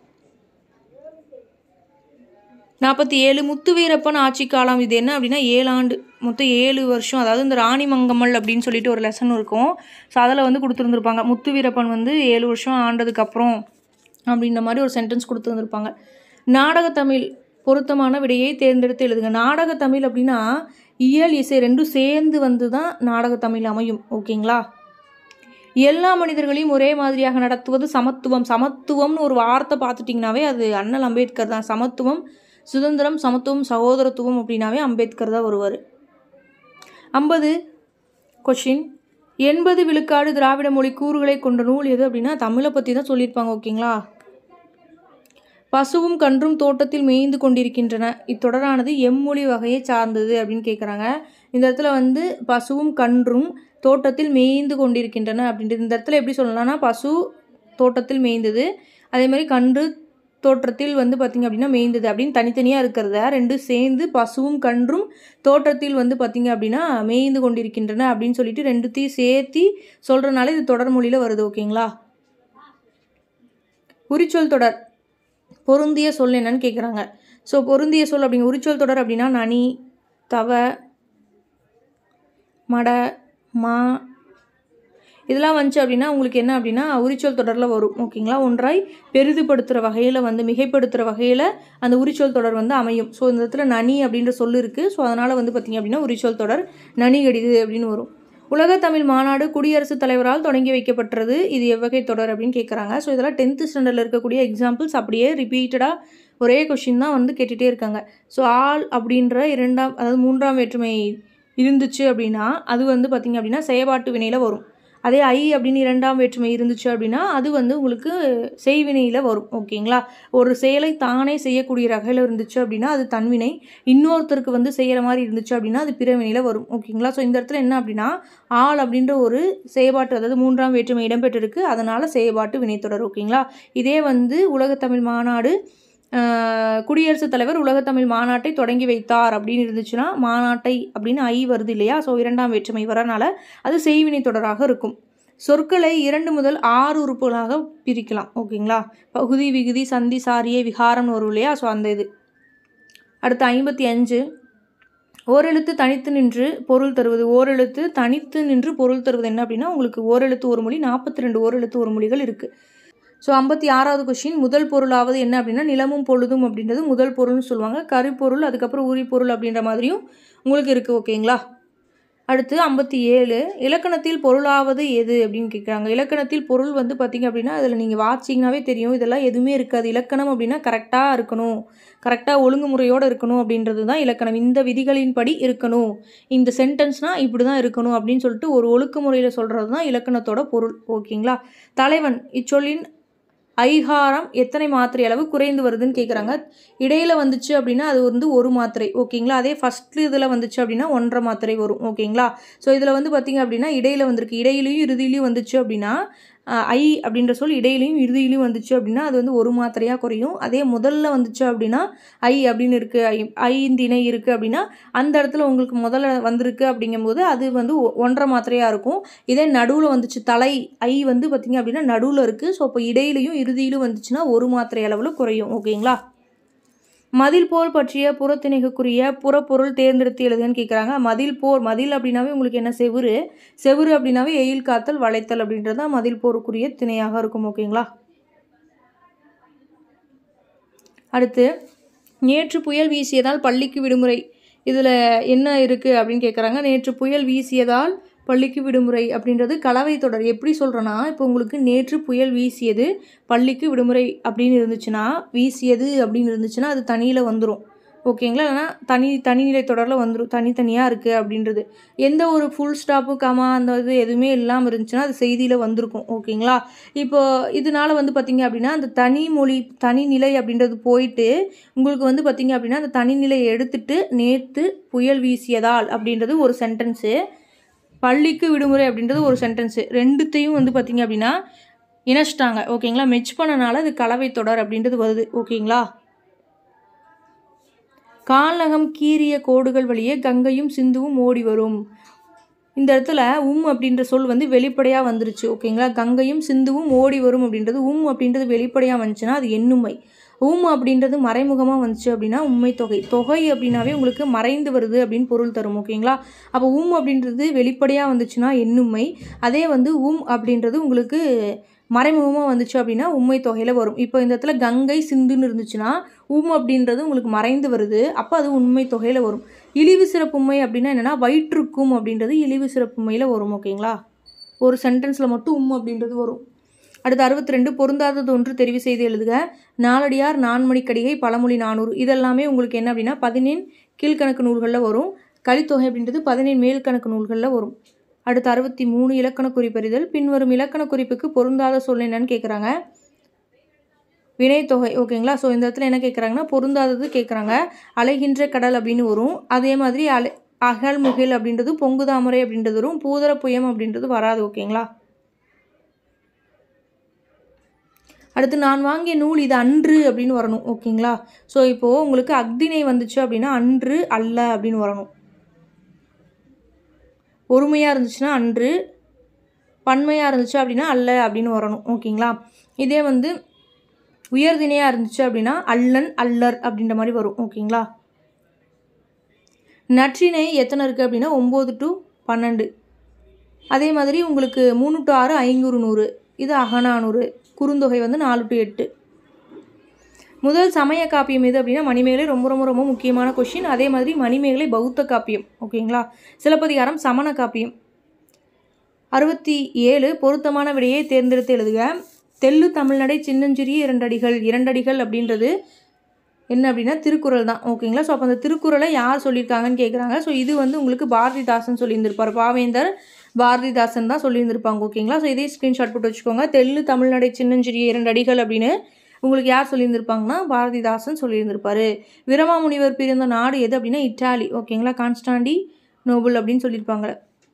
நாற்பத்தி ஏழு முத்துவீரப்பன் ஆட்சி காலம் இது என்ன அப்படின்னா ஏழு ஆண்டு மொத்தம் ஏழு வருஷம் அதாவது இந்த ராணி மங்கம்மல் அப்படின்னு சொல்லிட்டு ஒரு லெசன் இருக்கும் ஸோ அதில் வந்து கொடுத்துருந்துருப்பாங்க முத்துவீரப்பன் வந்து ஏழு வருஷம் ஆண்டதுக்கப்புறம் அப்படின்ற மாதிரி ஒரு சென்டென்ஸ் கொடுத்துருந்துருப்பாங்க நாடகத்தமிழ் பொருத்தமான விடையை தேர்ந்தெடுத்து எழுதுங்க நாடகத்தமிழ் அப்படின்னா இயல் இசை ரெண்டும் சேர்ந்து வந்து தான் நாடகத்தமிழ் அமையும் ஓகேங்களா எல்லா மனிதர்களையும் ஒரே மாதிரியாக நடத்துவது சமத்துவம் சமத்துவம்னு ஒரு வார்த்தை பார்த்துட்டிங்கனாவே அது அண்ணல் அம்பேத்கர் தான் சமத்துவம் சுதந்திரம் சமத்துவம் சகோதரத்துவம் அப்படின்னாவே அம்பேத்கர் தான் வருவார் ஐம்பது கொஷின் எண்பது விழுக்காடு திராவிட மொழி கூறுகளை கொண்ட நூல் எது அப்படின்னா தமிழை பற்றி தான் சொல்லியிருப்பாங்க ஓகேங்களா பசுவும் கன்றும் தோட்டத்தில் மேய்ந்து கொண்டிருக்கின்றன இத்தொடரானது எம்மொழி வகையை சார்ந்தது அப்படின்னு கேட்குறாங்க இந்த இடத்துல வந்து பசுவும் கன்றும் தோட்டத்தில் மேய்ந்து கொண்டிருக்கின்றன அப்படின்றது இந்த இடத்துல எப்படி சொல்லலாம்னா பசு தோட்டத்தில் மேய்ந்தது அதே மாதிரி கன்று தோற்றத்தில் வந்து பார்த்திங்க அப்படின்னா மேய்ந்தது அப்படின்னு தனித்தனியாக இருக்கிறத ரெண்டும் சேர்ந்து பசுவும் கன்றும் தோற்றத்தில் வந்து பார்த்திங்க அப்படின்னா மேய்ந்து கொண்டிருக்கின்றன அப்படின்னு சொல்லிட்டு ரெண்டுத்தையும் சேர்த்தி சொல்கிறனால இது தொடர் மொழியில் வருது ஓகேங்களா உரிச்சொல் தொடர் பொருந்திய சொல் என்னன்னு கேட்குறாங்க ஸோ பொருந்திய சொல் அப்படிங்க உரிச்சொல் தொடர் அப்படின்னா நனி தவ மட மா இதெல்லாம் வந்துச்சு அப்படின்னா உங்களுக்கு என்ன அப்படின்னா உரிச்சொல் தொடரில் வரும் ஓகேங்களா ஒன்றாய் பெரிதுபடுத்துகிற வகையில் வந்து மிகைப்படுத்துகிற வகையில் அந்த உரிச்சொல் தொடர் வந்து அமையும் ஸோ இந்த இடத்துல நனி அப்படின்ற சொல் இருக்குது ஸோ அதனால் வந்து பார்த்திங்க அப்படின்னா உரிச்சொல் தொடர் நனி கடிது அப்படின்னு வரும் உலக தமிழ் மாநாடு குடியரசுத் தலைவரால் தொடங்கி வைக்கப்பட்டது இது எவ்வகை தொடர் அப்படின்னு கேட்குறாங்க ஸோ இதெல்லாம் டென்த்து ஸ்டாண்டர்டில் இருக்கக்கூடிய எக்ஸாம்பிள்ஸ் அப்படியே ரிப்பீட்டடாக ஒரே கொஷின் தான் வந்து கேட்டுகிட்டே இருக்காங்க ஸோ ஆள் அப்படின்ற இரண்டாம் அதாவது மூன்றாம் வேற்றுமை இருந்துச்சு அப்படின்னா அது வந்து பார்த்திங்க அப்படின்னா செயற்பாட்டு வினையில் வரும் அதே ஐ அப்படின்னு இரண்டாம் வேற்றுமை இருந்துச்சு அப்படின்னா அது வந்து உங்களுக்கு செய்வினையில் வரும் ஓகேங்களா ஒரு செயலை தானே செய்யக்கூடிய வகையில் இருந்துச்சு அப்படின்னா அது தன்வினை இன்னொருத்தருக்கு வந்து செய்கிற மாதிரி இருந்துச்சு அப்படின்னா அது பிறவினையில் வரும் ஓகேங்களா ஸோ இந்த இடத்துல என்ன அப்படின்னா ஆள் அப்படின்ற ஒரு செயற்பாட்டு அதாவது மூன்றாம் வேற்றுமை இடம்பெற்றிருக்கு அதனால் செயற்பாட்டு வினைத்தொடர் ஓகேங்களா இதே வந்து உலகத்தமிழ் மாநாடு ஆஹ், குடியரசுத் தலைவர் உலகத்தமிழ் மாநாட்டை தொடங்கி வைத்தார் அப்படின்னு இருந்துச்சுன்னா மாநாட்டை அப்படின்னு ஐ வருது இல்லையா ஸோ இரண்டாம் வேற்றுமை வரனால அது செய்வினை தொடராக இருக்கும் சொற்களை இரண்டு முதல் ஆறு உறுப்புகளாக பிரிக்கலாம் ஓகேங்களா பகுதி விகுதி சந்தி சாரியை விகாரம்னு வரும் இல்லையா ஸோ அந்த இது அடுத்து ஐம்பத்தி அஞ்சு ஓரெழுத்து தனித்து நின்று பொருள் தருவது ஓரெழுத்து தனித்து நின்று பொருள் தருவது என்ன அப்படின்னா உங்களுக்கு ஓரெழுத்து ஒரு மொழி நாற்பத்தி ரெண்டு ஓரெழுத்து ஒரு மொழிகள் இருக்குது ஸோ ஐம்பத்தி ஆறாவது கொஷின் முதல் பொருளாவது என்ன அப்படின்னா நிலமும் பொழுதும் அப்படின்றது முதல் பொருள்னு சொல்லுவாங்க கருப்பொருள் அதுக்கப்புறம் உரிப்பொருள் அப்படின்ற மாதிரியும் உங்களுக்கு இருக்குது ஓகேங்களா அடுத்து ஐம்பத்தி ஏழு இலக்கணத்தில் பொருளாவது எது அப்படின்னு கேட்குறாங்க இலக்கணத்தில் பொருள் வந்து பார்த்திங்க அப்படின்னா அதில் நீங்கள் வாட்சிங்கனாவே தெரியும் இதெல்லாம் எதுவுமே இருக்காது இலக்கணம் அப்படின்னா கரெக்டாக இருக்கணும் கரெக்டாக ஒழுங்குமுறையோடு இருக்கணும் அப்படின்றது தான் இலக்கணம் இந்த விதிகளின்படி இருக்கணும் இந்த சென்டென்ஸ்னால் இப்படி தான் இருக்கணும் அப்படின்னு சொல்லிட்டு ஒரு ஒழுக்குமுறையில் சொல்கிறது தான் இலக்கணத்தோட பொருள் ஓகேங்களா தலைவன் இச்சொல்லின் ஐகாரம் எத்தனை மாத்திரை அளவு குறைந்து வருதுன்னு கேட்குறாங்க இடையில வந்துச்சு அப்படின்னா அது வந்து ஒரு மாத்திரை ஓகேங்களா அதே ஃபஸ்ட் இதில் வந்துச்சு அப்படின்னா ஒன்றரை மாத்திரை வரும் ஓகேங்களா ஸோ இதில் வந்து பார்த்திங்க அப்படின்னா இடையில வந்திருக்கு இடையிலையும் இறுதியிலையும் வந்துச்சு அப்படின்னா அஹ், ஐ அப்படின்ற சொல் இடையிலையும் இறுதியிலையும் வந்துச்சு அப்படின்னா அது வந்து ஒரு மாத்திரையாக குறையும் அதே முதல்ல வந்துச்சு அப்படின்னா ஐ அப்படின்னு இருக்குது ஐ ஐந்திணை இருக்குது அப்படின்னா அந்த இடத்துல உங்களுக்கு முதல்ல வந்திருக்கு அப்படிங்கும்போது அது வந்து ஒ- ஒன்றரை மாத்திரையாக இருக்கும் இதே நடுவில் வந்துச்சு தலை ஐ வந்து பார்த்திங்க அப்படின்னா நடுவில் இருக்குது ஸோ இப்போ இடையிலையும் இறுதியிலும் வந்துச்சுன்னா ஒரு மாத்திரை அளவில் குறையும் ஓகேங்களா மதில் போர் பற்றிய புறத்திணைக்குரிய புறப்பொருள் தேர்ந்தெடுத்து எழுதுன்னு கேட்குறாங்க மதில் போர் மதில் அப்படின்னாவே உங்களுக்கு என்ன செவுரு செவுரு அப்படின்னாவே எயில் காத்தல் வளைத்தல் அப்படின்றது தான் மதில் போருக்குரிய திணையாக இருக்கும் ஓகேங்களா அடுத்து நேற்று புயல் வீசியதால் பள்ளிக்கு விடுமுறை இதில் என்ன இருக்குது அப்படின்னு கேட்குறாங்க நேற்று புயல் வீசியதால் பள்ளிக்கு விடுமுறை அப்படின்றது கலவை தொடர் எப்படி சொல்கிறேன்னா இப்போ உங்களுக்கு நேற்று புயல் வீசியது பள்ளிக்கு விடுமுறை அப்படின்னு இருந்துச்சுன்னா வீசியது அப்படின்னு இருந்துச்சுன்னா அது தனியில் வந்துடும் ஓகேங்களா இல்லைனா தனி தனிநிலை தொடரில் வந்துடும் தனித்தனியாக இருக்குது அப்படின்றது எந்த ஒரு ஃபுல் ஸ்டாப்பு கமா அந்த இது எதுவுமே இல்லாமல் இருந்துச்சுன்னா அது செய்தியில் வந்திருக்கும் ஓகேங்களா இப்போ இதனால வந்து பார்த்திங்க அப்படின்னா அந்த தனி மொழி தனிநிலை அப்படின்றது போயிட்டு உங்களுக்கு வந்து பார்த்திங்க அப்படின்னா அந்த தனிநிலையை எடுத்துட்டு நேற்று புயல் வீசியதால் அப்படின்றது ஒரு சென்டென்ஸு பள்ளிக்கு விடுமுறை அப்படின்றது ஒரு சென்டென்ஸு ரெண்டுத்தையும் வந்து பார்த்திங்க அப்படின்னா இணைச்சிட்டாங்க ஓகேங்களா மெச் பண்ணனால அது கலவை தொடர் அப்படின்றது வருது ஓகேங்களா கால்நகம் கீறிய கோடுகள் வழியே கங்கையும் சிந்துவும் ஓடி வரும் இந்த இடத்துல உம் அப்படின்ற சொல் வந்து வெளிப்படையாக வந்துருச்சு ஓகேங்களா கங்கையும் சிந்துவும் ஓடி வரும் அப்படின்றது உம் அப்படின்றது வெளிப்படையாக வந்துச்சுன்னா அது எண்ணுமை ஊம் அப்படின்றது மறைமுகமாக வந்துச்சு அப்படின்னா உண்மை தொகை தொகை அப்படின்னாவே உங்களுக்கு மறைந்து வருது அப்படின்னு பொருள் தரும் ஓகேங்களா அப்போ ஊம் அப்படின்றது வெளிப்படையாக வந்துச்சுன்னா எண்ணுமை அதே வந்து உம் அப்படின்றது உங்களுக்கு மறைமுகமாக வந்துச்சு அப்படின்னா உண்மை தொகையில் வரும் இப்போ இந்த இடத்துல கங்கை சிந்துன்னு இருந்துச்சுன்னா உம் அப்படின்றது உங்களுக்கு மறைந்து வருது அப்போ அது உண்மை தொகையில் வரும் இழிவு சிறப்புமை அப்படின்னா என்னென்னா வயிற்றுக்கும் அப்படின்றது இழிவு சிறப்புமையில் வரும் ஓகேங்களா ஒரு சென்டென்ஸில் மட்டும் உம் அப்படின்றது வரும் அடுத்து அறுபத்தி ரெண்டு பொருந்தாதது ஒன்று தெரிவு செய்து எழுதுக நாலடியார் நான்மணிக்கடிகை பழமொழி நானூறு இதெல்லாமே உங்களுக்கு என்ன அப்படின்னா பதினேழு கீழ்கணக்கு நூல்களில் வரும் கலித்தொகை அப்படின்றது பதினேழு மேல் கணக்கு நூல்களில் வரும் அடுத்து அறுபத்தி மூணு இலக்கண குறிப்பறிதல் பின்வரும் இலக்கண குறிப்புக்கு பொருந்தாத சொல் என்னன்னு கேட்குறாங்க வினைத்தொகை ஓகேங்களா ஸோ இந்த இடத்துல என்ன கேட்குறாங்கன்னா பொருந்தாதது கேட்குறாங்க அலைகின்ற கடல் அப்படின்னு வரும் அதே மாதிரி அலை அகல் முகில் அப்படின்றது பொங்குதாமரை அப்படின்றது வரும் பூதர புயம் அப்படின்றது வராது ஓகேங்களா அடுத்து நான் வாங்கிய நூல் இது அன்று அப்படின்னு வரணும் ஓகேங்களா ஸோ இப்போது உங்களுக்கு அக்தினை வந்துச்சு அப்படின்னா அன்று அல்ல அப்படின்னு வரணும் ஒருமையாக இருந்துச்சுன்னா அன்று பன்மையாக இருந்துச்சு அப்படின்னா அல்ல அப்படின்னு வரணும் ஓகேங்களா இதே வந்து உயர்தினையாக இருந்துச்சு அப்படின்னா அல்லன் அல்லர் அப்படின்ற மாதிரி வரும் ஓகேங்களா நற்றினை எத்தனை இருக்குது அப்படின்னா ஒம்பது டு பன்னெண்டு அதே மாதிரி உங்களுக்கு மூணு டு ஆறு ஐநூறு நூறு இது அகநானூறு குறுந்தொகை வந்து நாலு டு எட்டு முதல் சமய காப்பியம் எது அப்படின்னா மணிமேகலை ரொம்ப ரொம்ப ரொம்ப முக்கியமான கொஷின் அதே மாதிரி மணிமேகலை பௌத்த காப்பியம் ஓகேங்களா சிலப்பதிகாரம் சமண காப்பியம் அறுபத்தி ஏழு பொருத்தமான விடையை தேர்ந்தெடுத்து எழுதுக தெல்லு தமிழ்நடை சின்னஞ்சிறிய இரண்டடிகள் இரண்டடிகள் அப்படின்றது என்ன அப்படின்னா திருக்குறள் தான் ஓகேங்களா ஸோ அப்போ அந்த திருக்குறளை யார் சொல்லியிருக்காங்கன்னு கேட்குறாங்க ஸோ இது வந்து உங்களுக்கு பாரதிதாசன் சொல்லியிருந்திருப்பார் பாவேந்தர் பாரதிதாசன் தான் சொல்லியிருந்திருப்பாங்க ஓகேங்களா ஸோ இதே ஸ்க்ரீன்ஷாட் போட்டு வச்சுக்கோங்க தெல்லு தமிழ்நடை சின்னஞ்சிறிய இரண்டு அடிகள் அப்படின்னு உங்களுக்கு யார் சொல்லியிருந்திருப்பாங்கன்னா பாரதிதாசன் சொல்லியிருந்திருப்பாரு விரமாமுனிவர் பிறந்த நாடு எது அப்படின்னா இட்டாலி ஓகேங்களா கான்ஸ்டாண்டி நோபல் அப்படின்னு சொல்லியிருப்பாங்க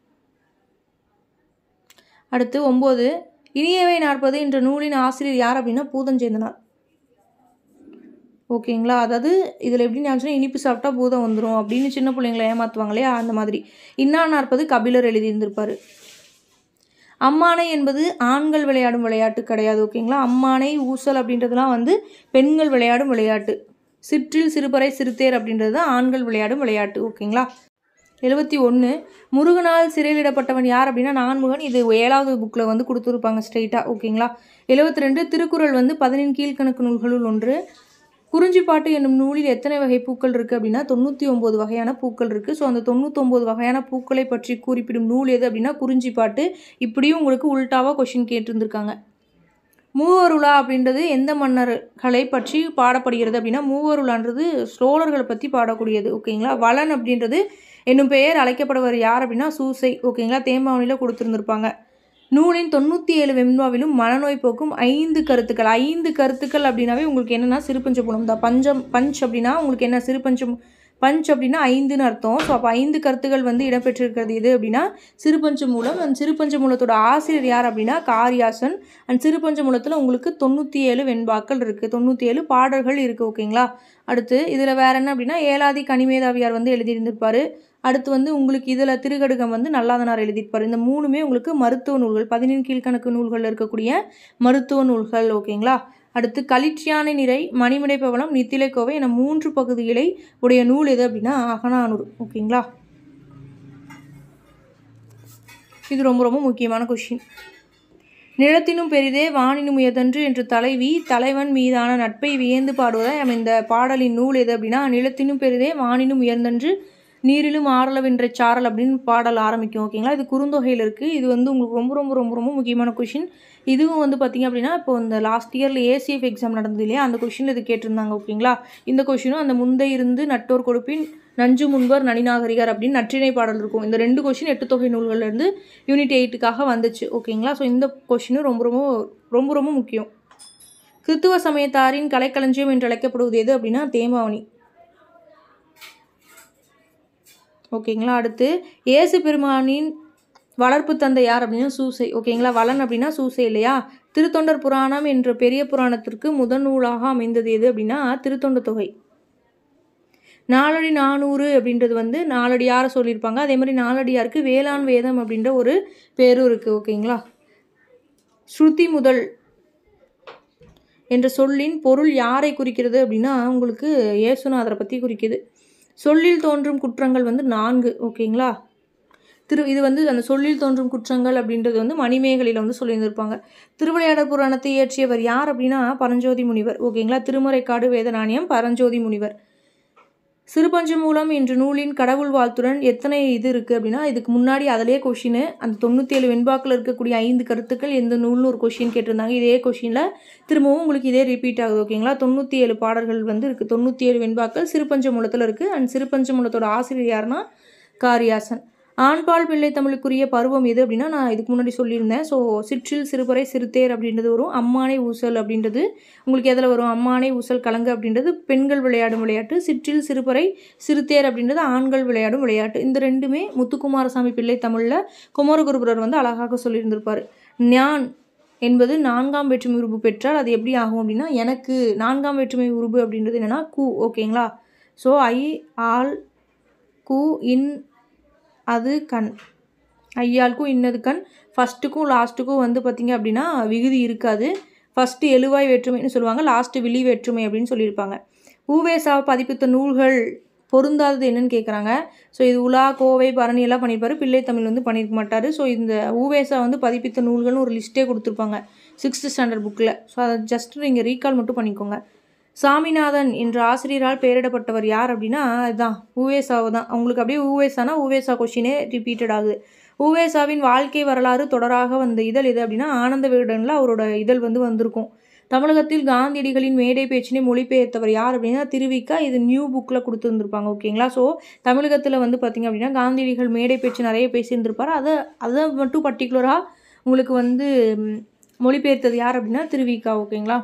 அடுத்து ஒம்பது இனியவை நாற்பது என்ற நூலின் ஆசிரியர் யார் அப்படின்னா பூதஞ்சேந்தனார் ஓகேங்களா அதாவது இதில் எப்படி ஞாபகம் இனிப்பு சாப்பிட்டா பூதம் வந்துடும் அப்படின்னு சின்ன பிள்ளைங்களை ஏமாற்றுவாங்க இல்லையா அந்த மாதிரி இன்னா நாற்பது கபிலர் எழுதியிருந்திருப்பார் அம்மானை என்பது ஆண்கள் விளையாடும் விளையாட்டு கிடையாது ஓகேங்களா அம்மானை ஊசல் அப்படின்றதுலாம் வந்து பெண்கள் விளையாடும் விளையாட்டு சிற்றில் சிறுபறை சிறுத்தேர் அப்படின்றது தான் ஆண்கள் விளையாடும் விளையாட்டு ஓகேங்களா எழுபத்தி ஒன்று முருகனால் சிறையிலிடப்பட்டவன் யார் அப்படின்னா நான்முகன் இது ஏழாவது புக்கில் வந்து கொடுத்துருப்பாங்க ஸ்ட்ரெயிட்டாக ஓகேங்களா எழுபத்தி ரெண்டு திருக்குறள் வந்து பதினெண் கீழ்கணக்கு நூல்களுள் ஒன்று குறிஞ்சிப்பாட்டு என்னும் நூலில் எத்தனை வகை பூக்கள் இருக்குது அப்படின்னா தொண்ணூற்றி ஒம்பது வகையான பூக்கள் இருக்குது ஸோ அந்த தொண்ணூத்தொம்பது வகையான பூக்களை பற்றி குறிப்பிடும் நூல் எது அப்படின்னா குறிஞ்சிப்பாட்டு இப்படியும் உங்களுக்கு உல்ட்டாவாக கொஷின் கேட்டிருந்திருக்காங்க மூவருலா அப்படின்றது எந்த மன்னர்களை பற்றி பாடப்படுகிறது அப்படின்னா மூவருலான்றது சோழர்களை பற்றி பாடக்கூடியது ஓகேங்களா வளன் அப்படின்றது என்னும் பெயர் அழைக்கப்படுவர் யார் அப்படின்னா சூசை ஓகேங்களா தேம்பாவணியில் கொடுத்துருந்துருப்பாங்க நூலின் தொண்ணூற்றி ஏழு வெண்பாவிலும் மனநோய் போக்கும் ஐந்து கருத்துக்கள் ஐந்து கருத்துக்கள் அப்படின்னாவே உங்களுக்கு என்னென்னா சிறுபஞ்சபுலம் தான் பஞ்சம் பஞ்ச் அப்படின்னா உங்களுக்கு என்ன சிறுபஞ்சம் பஞ்ச் அப்படின்னா ஐந்துன்னு அர்த்தம் ஸோ அப்போ ஐந்து கருத்துக்கள் வந்து இடம்பெற்றிருக்கிறது எது அப்படின்னா சிறுபஞ்ச மூலம் அந்த சிறுபஞ்ச மூலத்தோட ஆசிரியர் யார் அப்படின்னா காரியாசன் அண்ட் சிறுபஞ்ச மூலத்தில் உங்களுக்கு தொண்ணூற்றி ஏழு வெண்பாக்கள் இருக்குது தொண்ணூற்றி ஏழு பாடல்கள் இருக்குது ஓகேங்களா அடுத்து இதில் வேறு என்ன அப்படின்னா ஏலாதி கனிமேதாவியார் வந்து எழுதியிருந்திருப்பார் அடுத்து வந்து உங்களுக்கு இதில் திருகடுகம் வந்து நல்லாதனார் எழுதியிருப்பார் இந்த மூணுமே உங்களுக்கு மருத்துவ நூல்கள் பதினேழு கீழ்கணக்கு நூல்களில் இருக்கக்கூடிய மருத்துவ நூல்கள் ஓகேங்களா அடுத்து களிற்றியானை நிறை மணிமடை பவளம் நித்திலைக்கோவை என மூன்று பகுதிகளை உடைய நூல் எது அப்படின்னா அகனானூர் ஓகேங்களா இது ரொம்ப ரொம்ப முக்கியமான கொஷின் நிலத்தினும் பெரிதே வானினும் உயர்தன்று என்று தலைவி தலைவன் மீதான நட்பை வியந்து பாடுவதாய் நம்ம இந்த பாடலின் நூல் எது அப்படின்னா நிலத்தினும் பெரிதே வானினும் உயர்ந்தன்று நீரிலும் ஆறளவென்ற சாரல் அப்படின்னு பாடல் ஆரம்பிக்கும் ஓகேங்களா இது குறுந்தொகையில் இருக்குது இது வந்து உங்களுக்கு ரொம்ப ரொம்ப ரொம்ப ரொம்ப முக்கியமான கொஷின் இதுவும் வந்து பார்த்திங்க அப்படின்னா இப்போ இந்த லாஸ்ட் இயரில் ஏசிஎஃப் எக்ஸாம் நடந்தது இல்லையா அந்த கொஷின் இது கேட்டிருந்தாங்க ஓகேங்களா இந்த கொஷினும் அந்த முந்தை இருந்து நட்டோர் கொடுப்பின் நஞ்சு முன்பர் நனிநாகரிகர் அப்படின்னு நற்றிணை பாடல் இருக்கும் இந்த ரெண்டு கொஷின் எட்டு தொகை நூல்கள்லேருந்து யூனிட் எயிட்டுக்காக வந்துச்சு ஓகேங்களா ஸோ இந்த கொஷினும் ரொம்ப ரொம்ப ரொம்ப ரொம்ப முக்கியம் கிறித்துவ சமயத்தாரின் கலைக்களஞ்சியம் என்று அழைக்கப்படுவது எது அப்படின்னா தேமாவணி ஓகேங்களா அடுத்து இயேசு பெருமானின் வளர்ப்பு தந்தை யார் அப்படின்னா சூசை ஓகேங்களா வளன் அப்படின்னா சூசை இல்லையா திருத்தொண்டர் புராணம் என்ற பெரிய புராணத்திற்கு முதல் நூலாக அமைந்தது எது அப்படின்னா திருத்தொண்ட தொகை நாலடி நானூறு அப்படின்றது வந்து நாலடியாரை சொல்லியிருப்பாங்க அதே மாதிரி நாலடியாருக்கு வேளாண் வேதம் அப்படின்ற ஒரு பேரும் இருக்குது ஓகேங்களா ஸ்ருதி முதல் என்ற சொல்லின் பொருள் யாரை குறிக்கிறது அப்படின்னா உங்களுக்கு இயேசுநாதரை பற்றி குறிக்குது சொல்லில் தோன்றும் குற்றங்கள் வந்து நான்கு ஓகேங்களா திரு இது வந்து அந்த சொல்லில் தோன்றும் குற்றங்கள் அப்படின்றது வந்து மணிமேகலையில் வந்து சொல்லியிருந்திருப்பாங்க திருவிளையாடல் புராணத்தை இயற்றியவர் யார் அப்படின்னா பரஞ்சோதி முனிவர் ஓகேங்களா திருமறைக்காடு வேதநாணயம் பரஞ்சோதி முனிவர் சிறுபஞ்சு மூலம் என்ற நூலின் கடவுள் வாழ்த்துடன் எத்தனை இது இருக்குது அப்படின்னா இதுக்கு முன்னாடி அதிலே கொஷின் அந்த தொண்ணூற்றி ஏழு வெண்பாக்கில் இருக்கக்கூடிய ஐந்து கருத்துக்கள் எந்த நூல்னு ஒரு கொஷின் கேட்டிருந்தாங்க இதே கொஷினில் திரும்பவும் உங்களுக்கு இதே ரிப்பீட் ஆகுது ஓகேங்களா தொண்ணூற்றி ஏழு பாடல்கள் வந்து இருக்குது தொண்ணூற்றி ஏழு வெண்பாக்கள் சிறுபஞ்ச மூலத்தில் இருக்குது அண்ட் சிறுபஞ்ச மூலத்தோட ஆசிரியர் யாருன்னா காரியாசன் ஆண்பால் பிள்ளை தமிழுக்குரிய பருவம் எது அப்படின்னா நான் இதுக்கு முன்னாடி சொல்லியிருந்தேன் ஸோ சிற்றில் சிறுபறை சிறுதேர் அப்படின்றது வரும் அம்மானை ஊசல் அப்படின்றது உங்களுக்கு எதில் வரும் அம்மானை ஊசல் கலங்கு அப்படின்றது பெண்கள் விளையாடும் விளையாட்டு சிற்றில் சிறுபறை சிறுதேர் அப்படின்றது ஆண்கள் விளையாடும் விளையாட்டு இந்த ரெண்டுமே முத்துக்குமாரசாமி பிள்ளை தமிழில் குமாரகுருபரர் வந்து அழகாக சொல்லியிருந்திருப்பார் ஞான் என்பது நான்காம் வேற்றுமை உருபு பெற்றால் அது எப்படி ஆகும் அப்படின்னா எனக்கு நான்காம் வேற்றுமை உருபு அப்படின்றது என்னென்னா கு ஓகேங்களா ஸோ ஐ ஆல் கு இன் அது கண் ஐயாளுக்கும் இன்னது கண் ஃபஸ்ட்டுக்கும் லாஸ்ட்டுக்கும் வந்து பார்த்திங்க அப்படின்னா விகுதி இருக்காது ஃபஸ்ட்டு எழுவாய் வேற்றுமைன்னு சொல்லுவாங்க லாஸ்ட்டு விழி வேற்றுமை அப்படின்னு சொல்லியிருப்பாங்க ஊவேசா பதிப்பித்த நூல்கள் பொருந்தாதது என்னன்னு கேட்குறாங்க ஸோ இது உலா கோவை பரணி எல்லாம் பண்ணியிருப்பாரு பிள்ளை தமிழ் வந்து பண்ணியிருக்க மாட்டார் ஸோ இந்த ஊவேசா வந்து பதிப்பித்த நூல்கள்னு ஒரு லிஸ்ட்டே கொடுத்துருப்பாங்க சிக்ஸ்த்து ஸ்டாண்டர்ட் புக்கில் ஸோ அதை ஜஸ்ட் நீங்கள் ரீகால் மட்டும் பண்ணிக்கோங்க சாமிநாதன் என்ற ஆசிரியரால் பெயரிடப்பட்டவர் யார் அப்படின்னா இதுதான் ஊவேசாவை தான் அவங்களுக்கு அப்படியே ஊவேசானா ஊவேசா கொஷினே ரிப்பீட்டட் ஆகுது ஊவேசாவின் வாழ்க்கை வரலாறு தொடராக வந்த இதழ் எது அப்படின்னா ஆனந்த விகடனில் அவரோட இதழ் வந்து வந்திருக்கும் தமிழகத்தில் காந்தியடிகளின் மேடை பேச்சினை மொழிபெயர்த்தவர் யார் அப்படின்னா திருவிக்கா இது நியூ புக்கில் கொடுத்துருந்துருப்பாங்க ஓகேங்களா ஸோ தமிழகத்தில் வந்து பார்த்திங்க அப்படின்னா காந்தியடிகள் மேடை பேச்சு நிறைய பேசியிருந்திருப்பார் அதை அதை மட்டும் பர்டிகுலராக உங்களுக்கு வந்து ம், மொழிபெயர்த்தது யார் அப்படின்னா திருவிக்கா ஓகேங்களா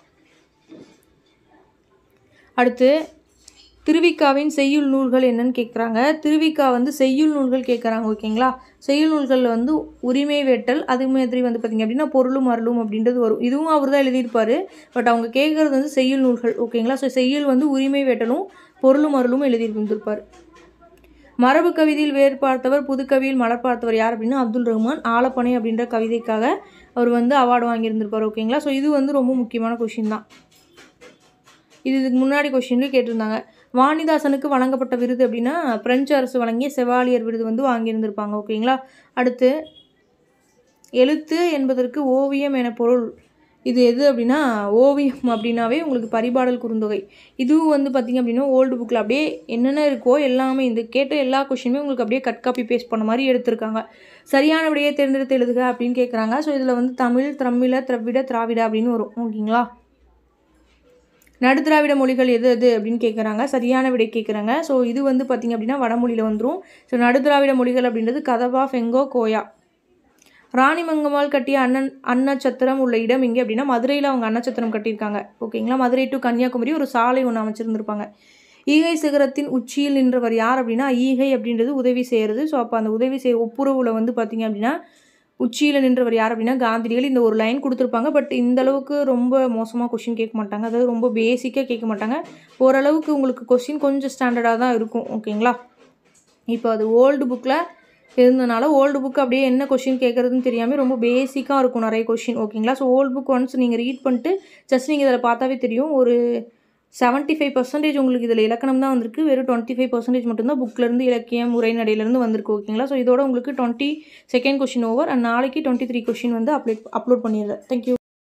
அடுத்து திருவிக்காவின் செய்யுள் நூல்கள் என்னன்னு கேட்குறாங்க திருவிக்கா வந்து செய்யுள் நூல்கள் கேட்குறாங்க ஓகேங்களா செய்யுள் நூல்களில் வந்து உரிமை வேட்டல் அது மாதிரி வந்து பார்த்திங்க அப்படின்னா பொருளும் அருளும் அப்படின்றது வரும் இதுவும் அவர் தான் எழுதியிருப்பார் பட் அவங்க கேட்குறது வந்து செய்யுள் நூல்கள் ஓகேங்களா ஸோ செய்யுள் வந்து உரிமை வேட்டலும் பொருளும் அருளும் எழுதியிருந்திருப்பார் மரபு கவிதையில் வேறு பார்த்தவர் புதுக்கவியில் மலர் பார்த்தவர் யார் அப்படின்னா அப்துல் ரஹ்மான் ஆலப்பனை அப்படின்ற கவிதைக்காக அவர் வந்து அவார்டு வாங்கியிருந்திருப்பார் ஓகேங்களா ஸோ இது வந்து ரொம்ப முக்கியமான கொஷின் தான் இது இதுக்கு முன்னாடி கொஷின்லேயும் கேட்டிருந்தாங்க வாணிதாசனுக்கு வழங்கப்பட்ட விருது அப்படின்னா பிரெஞ்சு அரசு வழங்கிய செவாலியர் விருது வந்து வாங்கியிருந்திருப்பாங்க ஓகேங்களா அடுத்து எழுத்து என்பதற்கு ஓவியம் என பொருள் இது எது அப்படின்னா ஓவியம் அப்படின்னாவே உங்களுக்கு பரிபாடல் குறுந்தொகை இதுவும் வந்து பார்த்திங்க அப்படின்னா ஓல்டு புக்கில் அப்படியே என்னென்ன இருக்கோ எல்லாமே இந்த கேட்ட எல்லா கொஷினுமே உங்களுக்கு அப்படியே கட் காப்பி பேஸ்ட் பண்ண மாதிரி எடுத்திருக்காங்க சரியான விடையை தேர்ந்தெடுத்து எழுதுக அப்படின்னு கேட்குறாங்க ஸோ இதில் வந்து தமிழ் திரமிழ திரவிட திராவிட அப்படின்னு வரும் ஓகேங்களா நடுத்திராவிட மொழிகள் எது எது அப்படின்னு கேட்குறாங்க சரியான விடை கேட்குறாங்க ஸோ இது வந்து பார்த்திங்க அப்படின்னா வடமொழியில் வந்துடும் ஸோ நடுத்திராவிட மொழிகள் அப்படின்றது கதவா ஃபெங்கோ கோயா ராணிமங்கம்மாள் கட்டிய அண்ணன் அன்னச்சத்திரம் உள்ள இடம் எங்கே அப்படின்னா மதுரையில் அவங்க அன்னச்சத்திரம் கட்டியிருக்காங்க ஓகேங்களா மதுரை டு கன்னியாகுமரி ஒரு சாலை ஒன்று அமைச்சிருந்திருப்பாங்க ஈகை சிகரத்தின் உச்சியில் நின்றவர் யார் அப்படின்னா ஈகை அப்படின்றது உதவி செய்கிறது ஸோ அப்போ அந்த உதவி செய் ஒப்புரவில் வந்து பார்த்திங்க அப்படின்னா உச்சியில் நின்றவர் யார் அப்படின்னா காந்தியடிகள் இந்த ஒரு லைன் கொடுத்துருப்பாங்க பட் இந்த அளவுக்கு ரொம்ப மோசமாக கொஷின் கேட்க மாட்டாங்க அதாவது ரொம்ப பேசிக்காக கேட்க மாட்டாங்க ஓரளவுக்கு உங்களுக்கு கொஷின் கொஞ்சம் ஸ்டாண்டர்டாக தான் இருக்கும் ஓகேங்களா இப்போ அது ஓல்டு புக்கில் இருந்தனால ஓல்டு புக் அப்படியே என்ன கொஷின் கேட்குறதுன்னு தெரியாமல் ரொம்ப பேசிக்காக இருக்கும் நிறைய கொஷின் ஓகேங்களா ஸோ ஓல்டு புக் ஒன்ஸ் நீங்கள் ரீட் பண்ணிட்டு ஜஸ்ட் நீங்கள் இதில் பார்த்தாவே தெரியும் ஒரு செவன்ட்டி ஃபைவ் பர்சன்டேஜ் உங்களுக்கு இதில் இலக்கணம் தான் வந்திருக்கு வெறும் டுவெண்ட்டி ஃபைவ் பர்சன்டேஜ் மட்டும்தான் புக்லேருந்து இலக்கியம் உரைநடையிலேருந்து வந்திருக்கு ஓகேங்களா ஸோ இதோட உங்களுக்கு twenty second question over and நாளைக்கு டுவெண்ட்டி த்ரீ கொஷின் வந்து அப்ளை அப்லோட் பண்ணிடுறேன் தேங்க்யூ